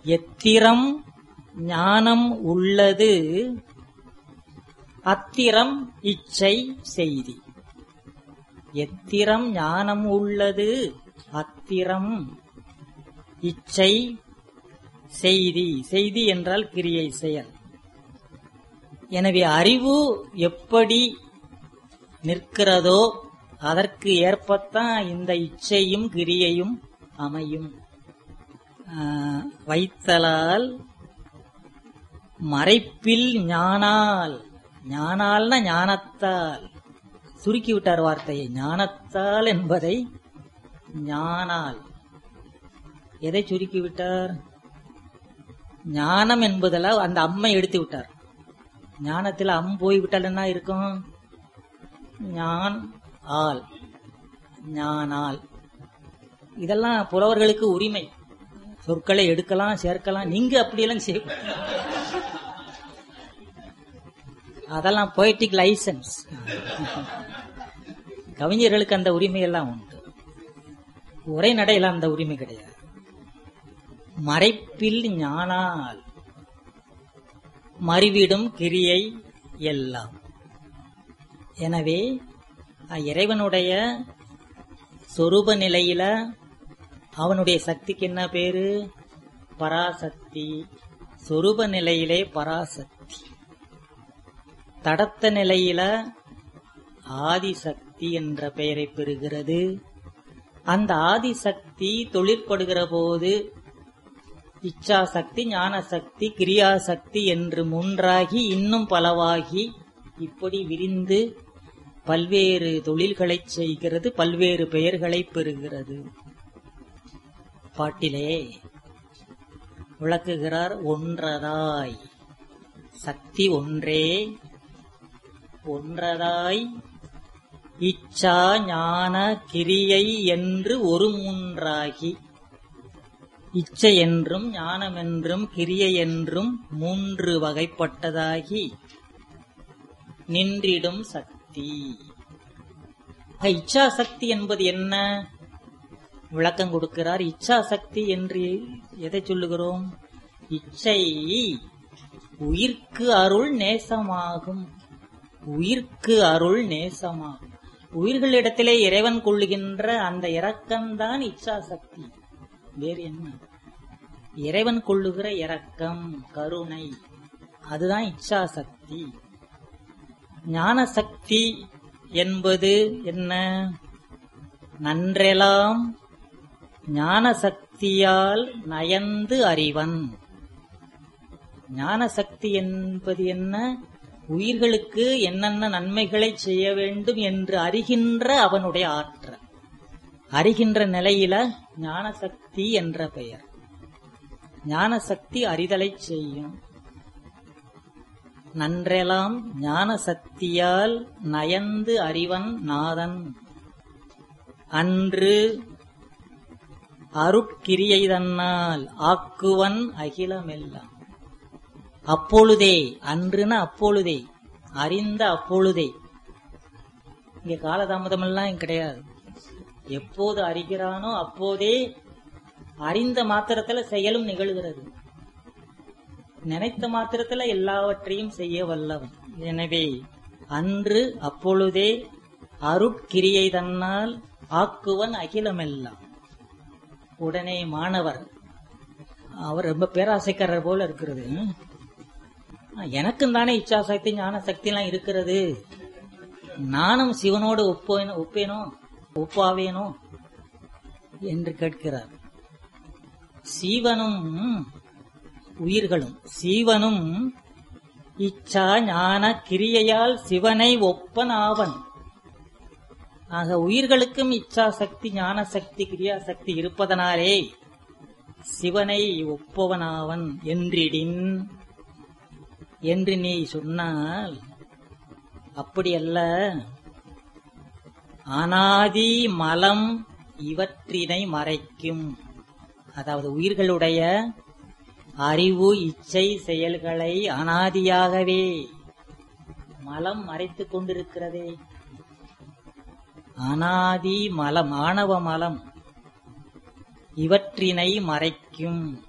எத்திரம் ஞானம் உள்ளது அத்திரம் இச்சை செய்தி எத்திரம் ஞானம் உள்ளது அத்திரம் இச்சை செய்தி செய்தி என்றால் கிரியை செயல் எனவே அறிவு எப்படி நிற்கிறதோ அதற்கு ஏற்பத்தான் இந்த இச்சையும் கிரியையும் அமையும் ஆஹ், வைத்தலால் மறைப்பில் ஞானால் ஞானால்னா ஞானத்தால் சுருக்கி விட்டார் வார்த்தையை ஞானத்தால் என்பதை ஞானால் எதை சுருக்கி விட்டார் ஞானம் என்பதில் அந்த அம்மை எடுத்து விட்டார் ஞானத்தில் அம் போய் விட்டால் என்ன இருக்கும் ஞான் ஆள் ஞானால் இதெல்லாம் புலவர்களுக்கு உரிமை சொற்களை எடுக்கலாம் சேர்க்கலாம் நீங்க அப்படியெல்லாம் செய்ய அதெல்லாம் பொய்டிக் லைசன்ஸ் கவிஞர்களுக்கு அந்த உரிமை எல்லாம் உண்டு உரைநடையில அந்த உரிமை கிடையாது மறைப்பில் ஞானால் மறிவிடும் கிரியை எல்லாம் எனவே அஹ், இறைவனுடைய சொரூப நிலையில அவனுடைய சக்திக்கு என்ன பேரு பராசக்தி சொரூப நிலையிலே பராசக்தி தடத்த நிலையில ஆதிசக்தி என்ற பெயரை பெறுகிறது அந்த ஆதிசக்தி தொழிற்படுகிற போது இச்சாசக்தி ஞானசக்தி கிரியாசக்தி என்று மூன்றாகி இன்னும் பலவாகி இப்படி விரிந்து பல்வேறு தொழில்களைச் செய்கிறது பல்வேறு பெயர்களை பெறுகிறது பாட்டிலே விளக்குகிறார் ஒன்றதாய் சக்தி ஒன்றே ஒன்றதாய் இச்சா ஞான கிரியை என்று ஒரு மூன்றாகி இச்சை என்றும் ஞானம் என்றும் கிரியை என்றும் மூன்று வகைப்பட்டதாகி நின்றிடும் சக்தி ஆக, இச்சா சக்தி என்பது என்ன விளக்கம் கொடுக்கிறார் இச்சா சக்தி என்று எதை சொல்லுகிறோம் இச்சை உயிர்க்கு அருள் நேசமாகும் உயிர்க்கு அருள் நேசமாகும் உயிர்களிடத்திலே இறைவன் கொள்ளுகின்ற அந்த இரக்கம்தான் இச்சா சக்தி வேறு என்ன இறைவன் கொள்ளுகிற இரக்கம் கருணை அதுதான் இச்சா சக்தி ஞான சக்தி என்பது என்ன நன்றெலாம் ஞான சக்தியால் நயந்து அறிவன் ஞான சக்தி என்பது என்ன உயிர்களுக்கு என்னென்ன நன்மைகளை செய்ய வேண்டும் என்று அறிகின்ற அவனுடைய ஆற்றல் அறிகின்ற நிலையில ஞான சக்தி என்ற பெயர் ஞான சக்தி அறிதலை செய்யும் நன்றெலாம் ஞான சக்தியால் நயந்து அறிவன் நாதன் அன்று அருட்கிரியை தன்னால் ஆக்குவன் அகிலமெல்லாம் அப்பொழுதே அன்றுன அப்பொழுதே அறிந்த அப்பொழுதே இங்க காலதாமதம் எல்லாம் கிடையாது எப்போது அறிகிறானோ அப்போதே அறிந்த மாத்திரத்துல செயலும் நிகழ்கிறது நினைத்த மாத்திரத்துல எல்லாவற்றையும் செய்ய வல்லவன் எனவே அன்று அப்பொழுதே அருட்கிரியை தன்னால் ஆக்குவன் அகிலமெல்லாம் உடனே மாணவர் அவர் ரொம்ப பேராசைக்காரர் போல இருக்கிறது எனக்கும் தானே இச்சா சக்தி ஞான சக்தி எல்லாம் இருக்கிறது நானும் சிவனோடு ஒப்பேனோ ஒப்பேனோ ஒப்பாவேனோ என்று கேட்கிறார் சீவனும் உயிர்களும் சீவனும் இச்சா ஞான கிரியையால் சிவனை ஒப்பன் ஆவன் ஆக உயிர்களுக்கும் இச்சா சக்தி ஞான சக்தி கிரியா சக்தி இருப்பதனாலே சிவனை ஒப்பவனாவன் என்றிடின் என்று நீ சொன்னால் அப்படியல்ல அனாதி மலம் இவற்றினை மறைக்கும் அதாவது உயிர்களுடைய அறிவு இச்சை செயல்களை அனாதியாகவே மலம் மறைத்துக் கொண்டிருக்கிறதே அனாதி மலம் ஆணவ மலம் இவற்றினை மறைக்கும்